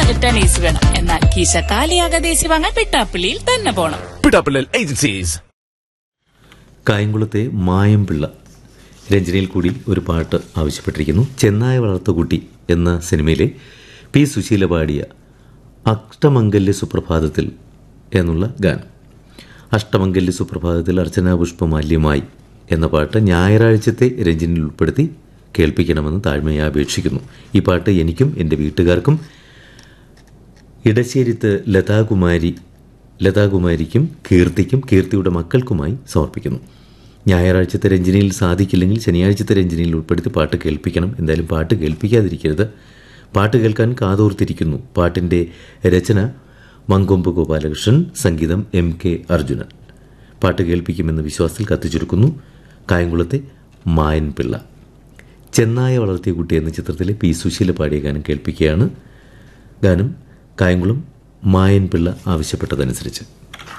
ബജറ്റാണ് ഏസി വേണം എന്നാൽ കീശ കാലിയാകാതെ ഏസി വാങ്ങാൻ പിട്ടാപ്പിള്ളിയിൽ തന്നെ പോണം പിടാപ്പിള്ളൽ ഏജൻസീസ് കായംകുളത്തെ മായംപിള്ള രഞ്ജനയിൽ കൂടി ഒരു പാട്ട് ആവശ്യപ്പെട്ടിരിക്കുന്നു ചെന്നായ വളർത്തുകുട്ടി എന്ന സിനിമയിലെ പി സുശീല പാടിയ അഷ്ടമംഗല്യ സുപ്രഭാതത്തിൽ എന്നുള്ള ഗാനം അഷ്ടമംഗല്യ സുപ്രഭാതത്തിൽ അർച്ചനാ പുഷ്പമാല്യമായി എന്ന പാട്ട് ഞായറാഴ്ചത്തെ രഞ്ജനിൽ ഉൾപ്പെടുത്തി കേൾപ്പിക്കണമെന്ന് താഴ്മയെ അപേക്ഷിക്കുന്നു ഈ പാട്ട് എനിക്കും എൻ്റെ വീട്ടുകാർക്കും ഇടശ്ശേരിത്ത് ലതാകുമാരി ലതാകുമാരിക്കും കീർത്തിക്കും കീർത്തിയുടെ മക്കൾക്കുമായി സമർപ്പിക്കുന്നു ഞായറാഴ്ചത്തെ രഞ്ജനിയിൽ സാധിക്കില്ലെങ്കിൽ ശനിയാഴ്ചത്തെ രഞ്ജനിയിൽ ഉൾപ്പെടുത്തി പാട്ട് കേൾപ്പിക്കണം എന്തായാലും പാട്ട് കേൾപ്പിക്കാതിരിക്കരുത് പാട്ട് കേൾക്കാൻ കാതോർത്തിരിക്കുന്നു പാട്ടിൻ്റെ രചന മങ്കൊമ്പ് ഗോപാലകൃഷ്ണൻ സംഗീതം എം കെ അർജുനൻ പാട്ട് കേൾപ്പിക്കുമെന്ന വിശ്വാസത്തിൽ കത്തിച്ചുരുക്കുന്നു കായംകുളത്തെ മായൻ പിള്ള ചെന്നായ വളർത്തിയ കുട്ടി എന്ന ചിത്രത്തിലെ പി സുശീല പാടിയ ഗാനം കേൾപ്പിക്കുകയാണ് ഗാനം കായംകുളം മായൻ പിള്ള ആവശ്യപ്പെട്ടതനുസരിച്ച്